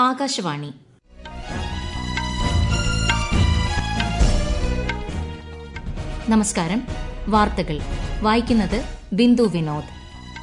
ആകാശവാണി നമസ്കാരം വാർത്തകൾ വായിക്കുന്നത് ബിന്ദു വിനോദ്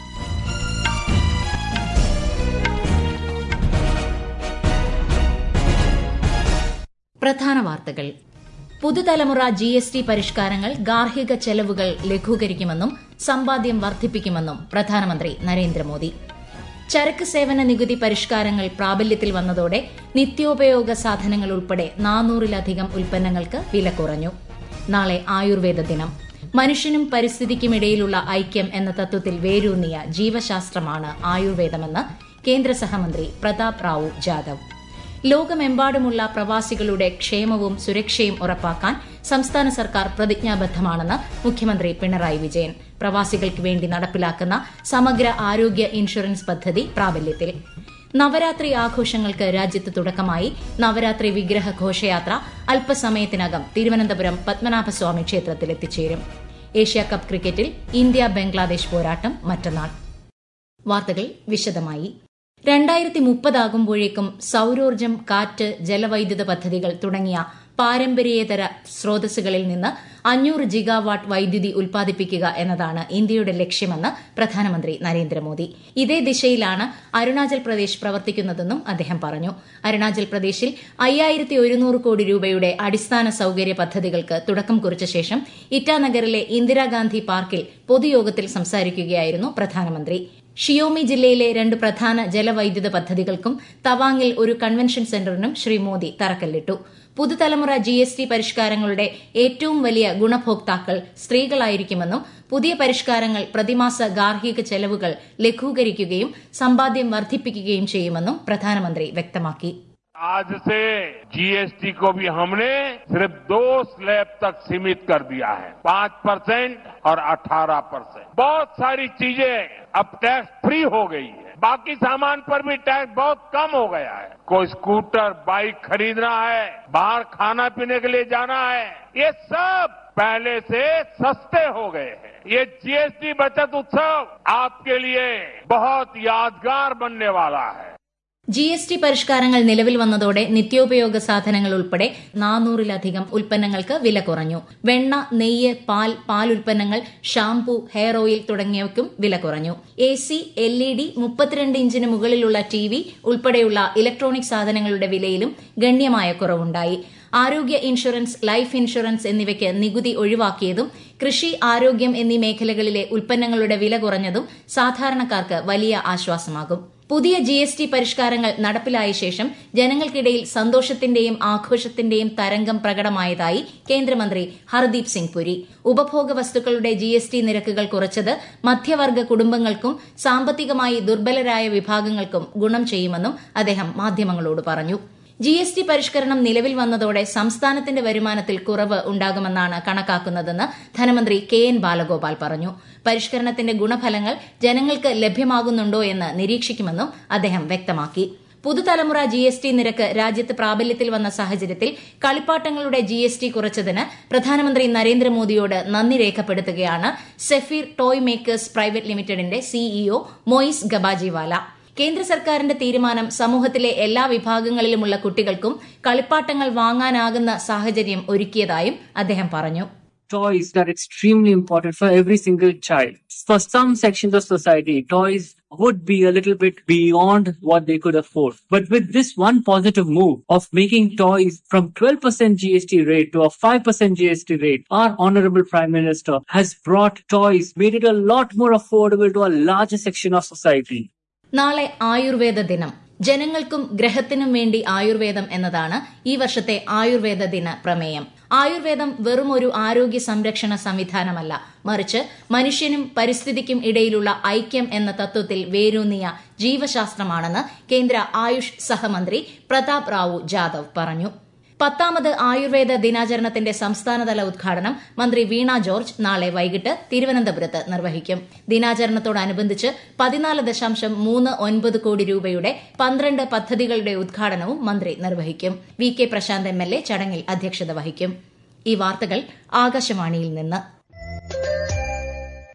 പ്രധാന വാർത്തകൾ പുതുതലമുറ ജി എസ് ടി പരിഷ്കാരങ്ങൾ ഗാർഹിക ചെലവുകൾ ലഘൂകരിക്കുമെന്നും സമ്പാദ്യം വർദ്ധിപ്പിക്കുമെന്നും പ്രധാനമന്ത്രി നരേന്ദ്രമോദി ചരക്ക് സേവന നികുതി പരിഷ്കാരങ്ങൾ പ്രാബല്യത്തിൽ വന്നതോടെ നിത്യോപയോഗ സാധനങ്ങൾ ഉൾപ്പെടെ നാനൂറിലധികം ഉൽപ്പന്നങ്ങൾക്ക് വില കുറഞ്ഞു നാളെ ആയുർവേദ ദിനം മനുഷ്യനും പരിസ്ഥിതിക്കുമിടയിലുള്ള ഐക്യം എന്ന തത്വത്തിൽ വേരൂന്നിയ ജീവശാസ്ത്രമാണ് ആയുർവേദമെന്ന് കേന്ദ്ര സഹമന്ത്രി പ്രതാപ് റാവു ജാദവ് ലോകമെമ്പാടുമുള്ള പ്രവാസികളുടെ ക്ഷേമവും സുരക്ഷയും ഉറപ്പാക്കാൻ സംസ്ഥാന സർക്കാർ പ്രതിജ്ഞാബദ്ധമാണെന്ന് മുഖ്യമന്ത്രി പിണറായി വിജയൻ പ്രവാസികൾക്ക് വേണ്ടി നടപ്പിലാക്കുന്ന സമഗ്ര ആരോഗ്യ ഇൻഷുറൻസ് പദ്ധതി പ്രാബല്യത്തിൽ നവരാത്രി ആഘോഷങ്ങൾക്ക് രാജ്യത്ത് തുടക്കമായി നവരാത്രി വിഗ്രഹ ഘോഷയാത്ര അല്പസമയത്തിനകം തിരുവനന്തപുരം പത്മനാഭസ്വാമി ക്ഷേത്രത്തിൽ എത്തിച്ചേരും ഏഷ്യാകപ്പ് ക്രിക്കറ്റിൽ ഇന്ത്യ ബംഗ്ലാദേശ് പോരാട്ടം മറ്റന്നാൾ വാർത്തകൾ വിശദമായി രണ്ടായിരത്തി മുപ്പതാകുമ്പോഴേക്കും സൌരോർജ്ജം കാറ്റ് ജലവൈദ്യുത പദ്ധതികൾ തുടങ്ങിയ പാരമ്പര്യേതര സ്രോതസ്സുകളിൽ നിന്ന് അഞ്ഞൂറ് ജിഗാവാട്ട് വൈദ്യുതി ഉൽപ്പാദിപ്പിക്കുക എന്നതാണ് ഇന്ത്യയുടെ ലക്ഷ്യമെന്ന് പ്രധാനമന്ത്രി നരേന്ദ്രമോദി ഇതേ ദിശയിലാണ് അരുണാചൽ പ്രദേശ് പ്രവർത്തിക്കുന്നതെന്നും അദ്ദേഹം പറഞ്ഞു അരുണാചൽ പ്രദേശിൽ അയ്യായിരത്തി ഒരുന്നൂറ് കോടി രൂപയുടെ അടിസ്ഥാന സൌകര്യ പദ്ധതികൾക്ക് തുടക്കം കുറിച്ച ശേഷം ഇറ്റാനഗറിലെ ഇന്ദിരാഗാന്ധി പാർക്കിൽ പൊതുയോഗത്തിൽ സംസാരിക്കുകയായിരുന്നു പ്രധാനമന്ത്രി ഷിയോമി ജില്ലയിലെ രണ്ട് പ്രധാന ജലവൈദ്യുത പദ്ധതികൾക്കും തവാങ്ങിൽ ഒരു കൺവെൻഷൻ സെന്ററിനും ശ്രീ മോദി തറക്കല്ലിട്ടു പുതുതലമുറ ജി എസ് ടി പരിഷ്കാരങ്ങളുടെ ഏറ്റവും വലിയ ഗുണഭോക്താക്കൾ സ്ത്രീകളായിരിക്കുമെന്നും പുതിയ പരിഷ്കാരങ്ങൾ പ്രതിമാസ ഗാർഹിക ചെലവുകൾ ലഘൂകരിക്കുകയും സമ്പാദ്യം വർദ്ധിപ്പിക്കുകയും ചെയ്യുമെന്നും പ്രധാനമന്ത്രി വ്യക്തമാക്കി आज से जीएसटी को भी हमने सिर्फ दो स्लैब तक सीमित कर दिया है पांच परसेंट और अठारह परसेंट बहुत सारी चीजें अब टैक्स फ्री हो गई है बाकी सामान पर भी टैक्स बहुत कम हो गया है कोई स्कूटर बाइक खरीदना है बाहर खाना पीने के लिए जाना है ये सब पहले से सस्ते हो गए हैं ये जीएसटी बचत उत्सव आपके लिए बहुत यादगार बनने वाला है ജി എസ് ടി പരിഷ്കാരങ്ങൾ നിലവിൽ വന്നതോടെ നിത്യോപയോഗ സാധനങ്ങൾ ഉൾപ്പെടെ നാനൂറിലധികം ഉൽപ്പന്നങ്ങൾക്ക് വില കുറഞ്ഞു വെണ്ണ നെയ്യ് പാൽ പാൽ ഉൽപ്പന്നങ്ങൾ ഷാംപൂ ഹെയർ ഓയിൽ തുടങ്ങിയവയ്ക്കും വില കുറഞ്ഞു A C L E D മുപ്പത്തിരണ്ട് ഇഞ്ചിന് മുകളിലുള്ള ടി വി ഉൾപ്പെടെയുള്ള ഇലക്ട്രോണിക് സാധനങ്ങളുടെ വിലയിലും ഗണ്യമായ കുറവുണ്ടായി ആരോഗ്യ ഇൻഷുറൻസ് ലൈഫ് ഇൻഷുറൻസ് എന്നിവയ്ക്ക് നികുതി ഒഴിവാക്കിയതും കൃഷി ആരോഗ്യം എന്നീ മേഖലകളിലെ ഉൽപ്പന്നങ്ങളുടെ വില കുറഞ്ഞതും സാധാരണക്കാർക്ക് വലിയ ആശ്വാസമാകും പുതിയ ജി എസ് ടി പരിഷ്കാരങ്ങൾ നടപ്പിലായ ശേഷം ജനങ്ങൾക്കിടയിൽ സന്തോഷത്തിന്റെയും ആഘോഷത്തിന്റെയും തരംഗം പ്രകടമായതായി കേന്ദ്രമന്ത്രി ഹർദീപ് സിംഗ് പുരി ഉപഭോഗ വസ്തുക്കളുടെ ജി എസ് ടി നിരക്കുകൾ കുറച്ചത് മധ്യവർഗ കുടുംബങ്ങൾക്കും സാമ്പത്തികമായി ദുർബലരായ വിഭാഗങ്ങൾക്കും ഗുണം ചെയ്യുമെന്നും അദ്ദേഹം മാധ്യമങ്ങളോട് പറഞ്ഞു ജി എസ് ടി പരിഷ്കരണം നിലവിൽ വന്നതോടെ സംസ്ഥാനത്തിന്റെ വരുമാനത്തിൽ കുറവ് ഉണ്ടാകുമെന്നാണ് കണക്കാക്കുന്നതെന്ന് ധനമന്ത്രി കെ എൻ ബാലഗോപാൽ പറഞ്ഞു പരിഷ്കരണത്തിന്റെ ഗുണഫലങ്ങൾ ജനങ്ങൾക്ക് ലഭ്യമാകുന്നുണ്ടോ എന്ന് നിരീക്ഷിക്കുമെന്നും അദ്ദേഹം വ്യക്തമാക്കി പുതുതലമുറ ജി എസ് ടി നിരക്ക് രാജ്യത്ത് പ്രാബല്യത്തിൽ വന്ന സാഹചര്യത്തിൽ കളിപ്പാട്ടങ്ങളുടെ ജി എസ് ടി കുറച്ചതിന് പ്രധാനമന്ത്രി നരേന്ദ്രമോദിയോട് നന്ദി രേഖപ്പെടുത്തുകയാണ് സെഫീർ ടോയ് മേക്കേഴ്സ് പ്രൈവറ്റ് ലിമിറ്റഡിന്റെ സിഇഒ മോയിസ് ഗബാജിവാല കേന്ദ്ര സർക്കാരിന്റെ തീരുമാനം സമൂഹത്തിലെ എല്ലാ വിഭാഗങ്ങളിലുമുള്ള കുട്ടികൾക്കും കളിപ്പാട്ടങ്ങൾ വാങ്ങാനാകുന്ന സാഹചര്യം ഒരുക്കിയതായും അദ്ദേഹം പറഞ്ഞു toys are extremely important for every single child. For some sections of society, toys would be a little bit beyond what they could afford. But with this one positive move of making toys from 12% GST rate to a 5% GST rate, our Honorable Prime Minister has brought toys, made it a lot more affordable to a larger section of society. നാളെ ആയുർവേദ ദിനം ജനങ്ങൾക്കും ഗ്രഹത്തിനും വേണ്ടി ആയുർവേദം എന്നതാണ് ഈ വർഷത്തെ ആയുർവേദ ദിന പ്രമേയം ആയുർവേദം വെറും ഒരു ആരോഗ്യ സംരക്ഷണ സംവിധാനമല്ല മറിച്ച് മനുഷ്യനും പരിസ്ഥിതിക്കും ഇടയിലുള്ള ഐക്യം എന്ന തത്വത്തിൽ വേരൂന്നിയ ജീവശാസ്ത്രമാണെന്ന് കേന്ദ്ര ആയുഷ് സഹമന്ത്രി പ്രതാപ് റാവു ജാദവ് പറഞ്ഞു പത്താമത് ആയുർവേദ ദിനാചരണത്തിന്റെ സംസ്ഥാനതല ഉദ്ഘാടനം മന്ത്രി വീണ ജോർജ് നാളെ വൈകിട്ട് തിരുവനന്തപുരത്ത് നിർവഹിക്കും ദിനാചരണത്തോടനുബന്ധിച്ച് പതിനാല് ദശാംശം മൂന്ന് ഒൻപത് കോടി രൂപയുടെ പന്ത്രണ്ട് പദ്ധതികളുടെ ഉദ്ഘാടനവും മന്ത്രി നിർവഹിക്കും V K Prasanth M L A ചടങ്ങിൽ അധ്യക്ഷത വഹിക്കും ഈ വാർത്തകൾ ആകാശവാണിയിൽ നിന്ന്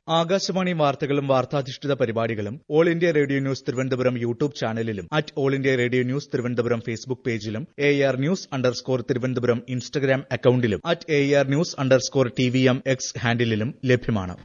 ആകാശവാണി വാർത്തകളും വാർത്താധിഷ്ഠിത പരിപാടികളും all India radio news Thiruvananthapuram YouTube ചാനലിലും at all India radio news Thiruvananthapuram Facebook പേജിലും A R news underscore Thiruvananthapuram Instagram അക്കൌണ്ടിലും at A R news underscore T V M X ഹാൻഡിലും ലഭ്യമാണ്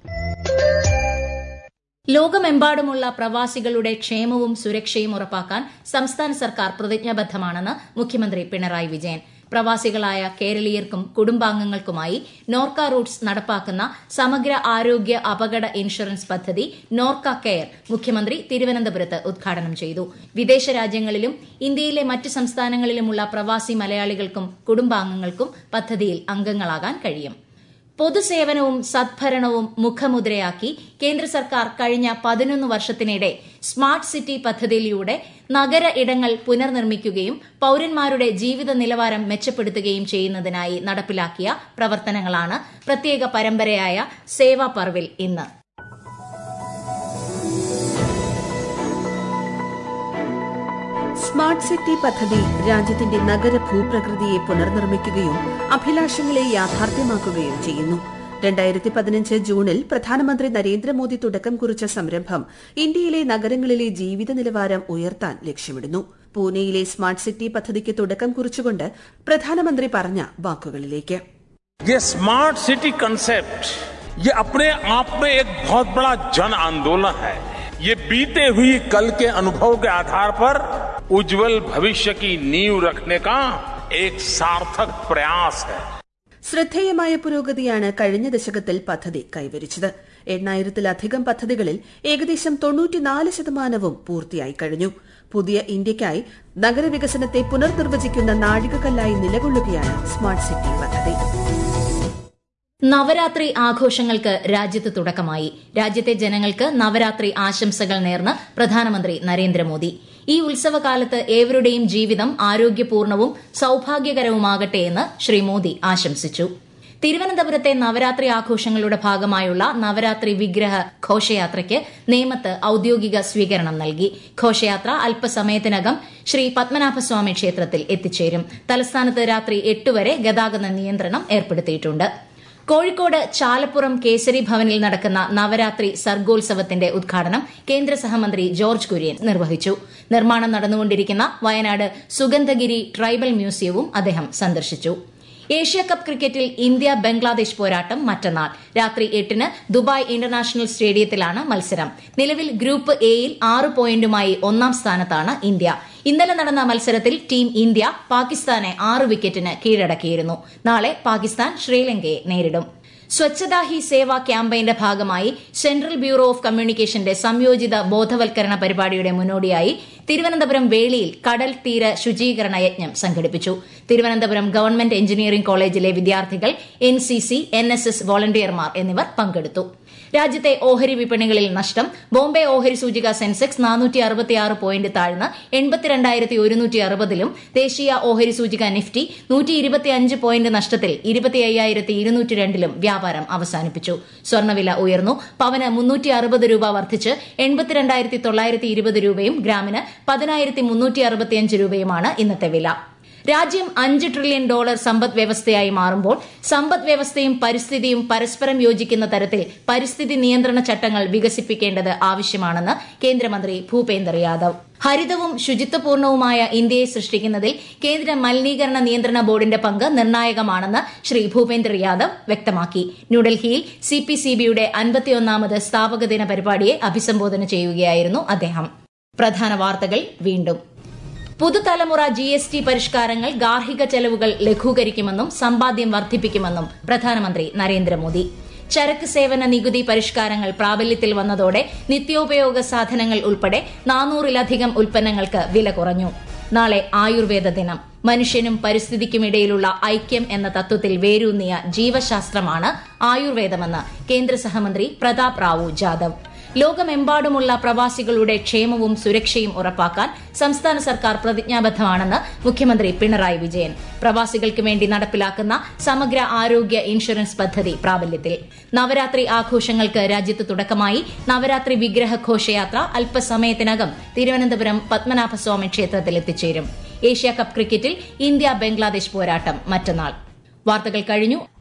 ലോകമെമ്പാടുമുള്ള പ്രവാസികളുടെ ക്ഷേമവും സുരക്ഷയും ഉറപ്പാക്കാൻ സംസ്ഥാന സർക്കാർ പ്രതിജ്ഞാബദ്ധമാണെന്ന് മുഖ്യമന്ത്രി പിണറായി വിജയൻ പ്രവാസികളായ കേരളീയർക്കും കുടുംബാംഗങ്ങൾക്കുമായി നോർക്ക റൂട്ട്സ് നടപ്പാക്കുന്ന സമഗ്ര ആരോഗ്യ അപകട ഇൻഷുറൻസ് പദ്ധതി നോർക്ക കെയർ മുഖ്യമന്ത്രി തിരുവനന്തപുരത്ത് ഉദ്ഘാടനം ചെയ്തു വിദേശ രാജ്യങ്ങളിലും ഇന്ത്യയിലെ മറ്റ് സംസ്ഥാനങ്ങളിലുമുള്ള പ്രവാസി മലയാളികൾക്കും കുടുംബാംഗങ്ങൾക്കും പദ്ധതിയിൽ അംഗങ്ങളാകാൻ കഴിയും പൊതുസേവനവും സദ്ഭരണവും മുഖമുദ്രയാക്കി കേന്ദ്ര സർക്കാർ കഴിഞ്ഞ പതിനൊന്ന് വർഷത്തിനിടെ സ്മാർട്ട് സിറ്റി പദ്ധതിയിലൂടെ നഗര ഇടങ്ങൾ പുനർനിർമ്മിക്കുകയും പൌരന്മാരുടെ ജീവിത നിലവാരം മെച്ചപ്പെടുത്തുകയും ചെയ്യുന്നതിനായി നടപ്പിലാക്കിയ പ്രവർത്തനങ്ങളാണ് പ്രത്യേക പരമ്പരയായ സേവാ പർവിൽ ഇന്ന് സ്മാർട്ട് സിറ്റി പദ്ധതി രാജ്യത്തിന്റെ നഗര ഭൂപ്രകൃതിയെ പുനർനിർമ്മിക്കുകയും അഭിലാഷങ്ങളെ യാഥാർത്ഥ്യമാക്കുകയും ചെയ്യുന്നു രണ്ടായിരത്തി പതിനഞ്ച് ജൂണിൽ പ്രധാനമന്ത്രി നരേന്ദ്രമോദി തുടക്കം കുറിച്ച സംരംഭം ഇന്ത്യയിലെ നഗരങ്ങളിലെ ജീവിത നിലവാരം ഉയർത്താൻ ലക്ഷ്യമിടുന്നു പൂനെയിലെ സ്മാർട്ട് സിറ്റി പദ്ധതിക്ക് തുടക്കം കുറിച്ചുകൊണ്ട് പ്രധാനമന്ത്രി പറഞ്ഞ വാക്കുകളിലേക്ക് ये स्मार्ट सिटी कंसेप्ट ये अपने आप में एक बहुत बड़ा जन आंदोलन है ये बीते हुई कल के अनुभव के आधार पर उज्जवल भविष्य की नींव रखने का एक सार्थक प्रयास है ശ്രദ്ധേയമായ പുരോഗതിയാണ് കഴിഞ്ഞ ദശകത്തിൽ പദ്ധതി കൈവരിച്ചത് എണ്ണായിരത്തിലധികം പദ്ധതികളിൽ ഏകദേശം തൊണ്ണൂറ്റിനാല് ശതമാനവും പൂർത്തിയായി കഴിഞ്ഞു പുതിയ ഇന്ത്യയ്ക്കായി നഗരവികസനത്തെ പുനർനിർവചിക്കുന്ന നാഴികക്കല്ലായി നിലകൊള്ളുകയാണ് സ്മാർട്ട് സിറ്റി പദ്ധതി നവരാത്രി ആഘോഷങ്ങൾക്ക് രാജ്യത്ത് തുടക്കമായി രാജ്യത്തെ ജനങ്ങൾക്ക് നവരാത്രി ആശംസകൾ നേർന്ന് പ്രധാനമന്ത്രി നരേന്ദ്രമോദി ഈ ഉത്സവകാലത്ത് ഏവരുടെയും ജീവിതം ആരോഗ്യപൂർണവും സൌഭാഗ്യകരവുമാകട്ടെ എന്ന് ശ്രീ മോദി ആശംസിച്ചു തിരുവനന്തപുരത്തെ നവരാത്രി ആഘോഷങ്ങളുടെ ഭാഗമായുള്ള നവരാത്രി വിഗ്രഹ ഘോഷയാത്രയ്ക്ക് നേമത്ത് ഔദ്യോഗിക സ്വീകരണം നൽകി ഘോഷയാത്ര അല്പസമയത്തിനകം ശ്രീ പത്മനാഭസ്വാമി ക്ഷേത്രത്തിൽ എത്തിച്ചേരും തലസ്ഥാനത്ത് രാത്രി എട്ട് വരെ ഗതാഗത നിയന്ത്രണം ഏർപ്പെടുത്തിയിട്ടുണ്ട് കോഴിക്കോട് ചാലപ്പുറം കേസരി ഭവനിൽ നടക്കുന്ന നവരാത്രി സർഗോത്സവത്തിന്റെ ഉദ്ഘാടനം കേന്ദ്ര സഹമന്ത്രി ജോർജ് കുര്യൻ നിർവഹിച്ചു നിർമ്മാണം നടന്നുകൊണ്ടിരിക്കുന്ന വയനാട് സുഗന്ധഗിരി ട്രൈബൽ മ്യൂസിയവും അദ്ദേഹം സന്ദർശിച്ചു ഏഷ്യ കപ്പ് ക്രിക്കറ്റിൽ ഇന്ത്യ ബംഗ്ലാദേശ് പോരാട്ടം മറ്റന്നാൾ രാത്രി എട്ടിന് ദുബായ് ഇന്റർനാഷണൽ സ്റ്റേഡിയത്തിലാണ് മത്സരം നിലവിൽ ഗ്രൂപ്പ് എയിൽ ആറ് പോയിന്റുമായി ഒന്നാം സ്ഥാനത്താണ് ഇന്ത്യ ഇന്നലെ നടന്ന മത്സരത്തിൽ ടീം ഇന്ത്യ പാകിസ്ഥാനെ ആറ് വിക്കറ്റിന് കീഴടക്കിയിരുന്നു നാളെ പാകിസ്ഥാൻ ശ്രീലങ്കയെ നേരിടും സ്വച്ഛതാ ഹി സേവ ക്യാമ്പയിന്റെ ഭാഗമായി സെൻട്രൽ ബ്യൂറോ ഓഫ് കമ്മ്യൂണിക്കേഷന്റെ സംയോജിത ബോധവൽക്കരണ പരിപാടിയുടെ മുന്നോടിയായി തിരുവനന്തപുരം വേളിയിൽ കടൽ തീര ശുചീകരണ യജ്ഞം സംഘടിപ്പിച്ചു തിരുവനന്തപുരം ഗവൺമെന്റ് എഞ്ചിനീയറിംഗ് കോളേജിലെ വിദ്യാർത്ഥികൾ N C C N S S വോളണ്ടിയർമാർ എന്നിവർ പങ്കെടുത്തു രാജ്യത്തെ ഓഹരി വിപണികളിൽ നഷ്ടം ബോംബെ ഓഹരി സൂചിക സെൻസെക്സ് നാനൂറ്റി അറുപത്തിയാറ് പോയിന്റ് താഴ്ന്ന് എൺപത്തിരണ്ടായിരത്തി ഒരുന്നൂറ്റി അറുപതിലും ദേശീയ ഓഹരി സൂചിക നിഫ്റ്റി നൂറ്റി ഇരുപത്തിയഞ്ച് പോയിന്റ് നഷ്ടത്തിൽ ഇരുപത്തി അയ്യായിരത്തി ഇരുന്നൂറ്റി രണ്ടിലും വ്യാപാരം അവസാനിപ്പിച്ചു സ്വർണ്ണവില ഉയർന്നു പവന് മുന്നൂറ്റി അറുപത് രൂപ വർദ്ധിച്ച് എൺപത്തിരണ്ടായിരത്തി തൊള്ളായിരത്തി ഇരുപത് രൂപയും ഗ്രാമിന് പതിനായിരത്തി മുന്നൂറ്റി അറുപത്തിയഞ്ച് രൂപയുമാണ് ഇന്നത്തെ വില രാജ്യം അഞ്ച് ട്രില്യൺ ഡോളർ സമ്പദ് വ്യവസ്ഥയായി മാറുമ്പോൾ സമ്പദ് വ്യവസ്ഥയും പരിസ്ഥിതിയും പരസ്പരം യോജിക്കുന്ന തരത്തിൽ പരിസ്ഥിതി നിയന്ത്രണ ചട്ടങ്ങൾ വികസിപ്പിക്കേണ്ടത് ആവശ്യമാണെന്ന് കേന്ദ്രമന്ത്രി ഭൂപേന്ദർ യാദവ് ഹരിതവും ശുചിത്വപൂർണവുമായ ഇന്ത്യയെ സൃഷ്ടിക്കുന്നതിൽ കേന്ദ്ര മലിനീകരണ നിയന്ത്രണ ബോർഡിന്റെ പങ്ക് നിർണായകമാണെന്ന് ശ്രീ ഭൂപേന്ദർ യാദവ് വ്യക്തമാക്കി ന്യൂഡൽഹിയിൽ സിപിസിബിയുടെ അൻപത്തിയൊന്നാമത് സ്ഥാപക ദിന പരിപാടിയെ അഭിസംബോധന ചെയ്യുകയായിരുന്നു അദ്ദേഹം പ്രധാന വാർത്തകൾ വീണ്ടും പുതുതലമുറ ജി എസ് ടി പരിഷ്കാരങ്ങൾ ഗാർഹിക ചെലവുകൾ ലഘൂകരിക്കുമെന്നും സമ്പാദ്യം വർദ്ധിപ്പിക്കുമെന്നും പ്രധാനമന്ത്രി നരേന്ദ്രമോദി ചരക്ക് സേവന നികുതി പരിഷ്കാരങ്ങൾ പ്രാബല്യത്തിൽ വന്നതോടെ നിത്യോപയോഗ സാധനങ്ങൾ ഉൾപ്പെടെ നാനൂറിലധികം ഉൽപ്പന്നങ്ങൾക്ക് വില കുറഞ്ഞു നാളെ ആയുർവേദ ദിനം മനുഷ്യനും പരിസ്ഥിതിക്കുമിടയിലുള്ള ഐക്യം എന്ന തത്വത്തിൽ വേരൂന്നിയ ജീവശാസ്ത്രമാണ് ആയുർവേദമെന്ന് കേന്ദ്ര സഹമന്ത്രി പ്രതാപ് റാവു ജാദവ് ലോകമെമ്പാടുമുള്ള പ്രവാസികളുടെ ക്ഷേമവും സുരക്ഷയും ഉറപ്പാക്കാൻ സംസ്ഥാന സർക്കാർ പ്രതിജ്ഞാബദ്ധമാണെന്ന് മുഖ്യമന്ത്രി പിണറായി വിജയൻ പ്രവാസികൾക്ക് വേണ്ടി നടപ്പിലാക്കുന്ന സമഗ്ര ആരോഗ്യ ഇൻഷുറൻസ് പദ്ധതി പ്രാബല്യത്തിൽ നവരാത്രി ആഘോഷങ്ങൾക്ക് രാജ്യത്ത് തുടക്കമായി നവരാത്രി വിഗ്രഹ ഘോഷയാത്ര അല്പസമയത്തിനകം തിരുവനന്തപുരം പത്മനാഭസ്വാമി ക്ഷേത്രത്തിൽ എത്തിച്ചേരും ഏഷ്യ കപ്പ് ക്രിക്കറ്റിൽ ഇന്ത്യ ബംഗ്ലാദേശ് പോരാട്ടം മറ്റന്നാൾ വാർത്തകൾ കഴിഞ്ഞു